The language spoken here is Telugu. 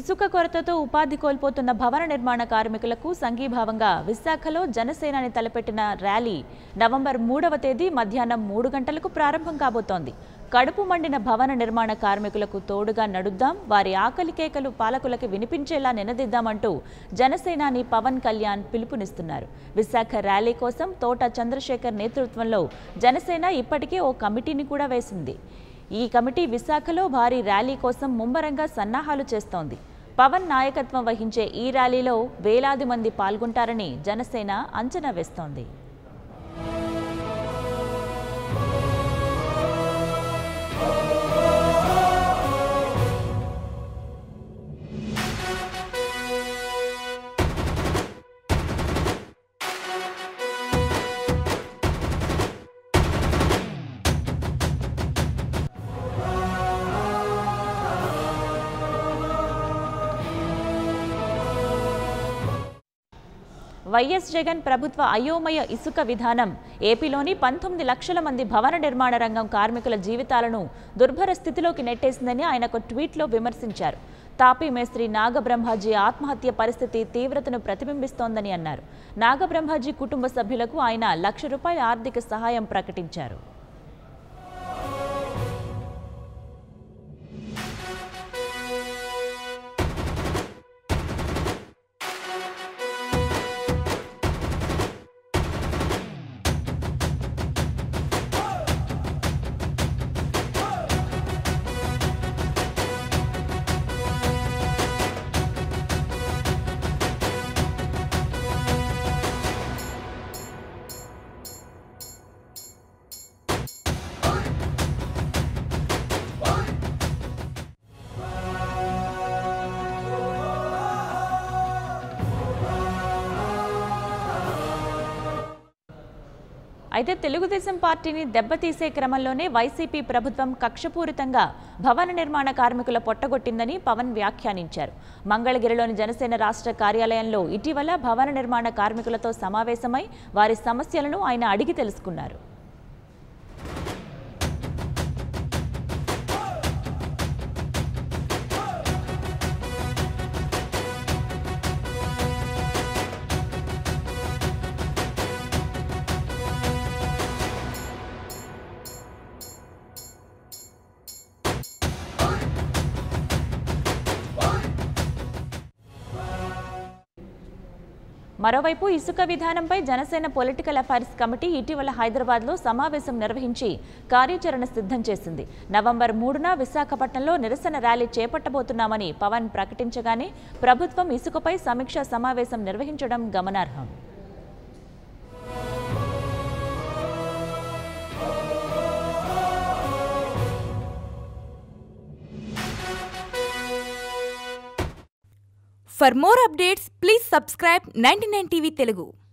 ఇసుక కొరతతో ఉపాధి కోల్పోతున్న భవన నిర్మాణ కార్మికులకు సంఘీభావంగా విశాఖలో జనసేనాని తలపెట్టిన ర్యాలీ నవంబర్ మూడవ తేదీ మధ్యాహ్నం మూడు గంటలకు ప్రారంభం కాబోతోంది కడుపు మండిన భవన నిర్మాణ కార్మికులకు తోడుగా నడుద్దాం వారి ఆకలి కేకలు పాలకులకు వినిపించేలా నినదిద్దామంటూ జనసేనాని పవన్ కళ్యాణ్ పిలుపునిస్తున్నారు విశాఖ ర్యాలీ కోసం తోట చంద్రశేఖర్ నేతృత్వంలో జనసేన ఇప్పటికే ఓ కమిటీని కూడా వేసింది ఈ కమిటీ విశాఖలో భారీ ర్యాలీ కోసం ముమ్మరంగా సన్నాహాలు చేస్తోంది పవన్ నాయకత్వం వహించే ఈ ర్యాలీలో వేలాది మంది పాల్గొంటారని జనసేన అంచనా వేస్తోంది వైఎస్ జగన్ ప్రభుత్వ అయోమయ ఇసుక విధానం ఏపీలోని పంతొమ్మిది లక్షల మంది భవన నిర్మాణ రంగం కార్మికుల జీవితాలను దుర్భర స్థితిలోకి నెట్టేసిందని ఆయన ఒక ట్వీట్లో విమర్శించారు తాపీ మేస్త్రి నాగబ్రహ్మాజీ ఆత్మహత్య పరిస్థితి తీవ్రతను ప్రతిబింబిస్తోందని అన్నారు నాగబ్రహ్మాజీ కుటుంబ సభ్యులకు ఆయన లక్ష రూపాయల ఆర్థిక సహాయం ప్రకటించారు అయితే తెలుగుదేశం పార్టీని దెబ్బతీసే క్రమంలోనే వైసీపీ ప్రభుత్వం కక్షపూరితంగా భవన నిర్మాణ కార్మికుల పొట్టగొట్టిందని పవన్ వ్యాఖ్యానించారు మంగళగిరిలోని జనసేన రాష్ట్ర కార్యాలయంలో ఇటీవల భవన నిర్మాణ కార్మికులతో సమావేశమై వారి సమస్యలను ఆయన అడిగి తెలుసుకున్నారు మరోవైపు ఇసుక విధానంపై జనసేన పొలిటికల్ అఫైర్స్ కమిటీ ఇటీవల హైదరాబాద్లో సమావేశం నిర్వహించి కార్యాచరణ సిద్ధం చేసింది నవంబర్ మూడున విశాఖపట్నంలో నిరసన ర్యాలీ చేపట్టబోతున్నామని పవన్ ప్రకటించగానే ప్రభుత్వం ఇసుకపై సమీక్షా సమావేశం నిర్వహించడం గమనార్హం For more updates, please subscribe 99 TV Telugu.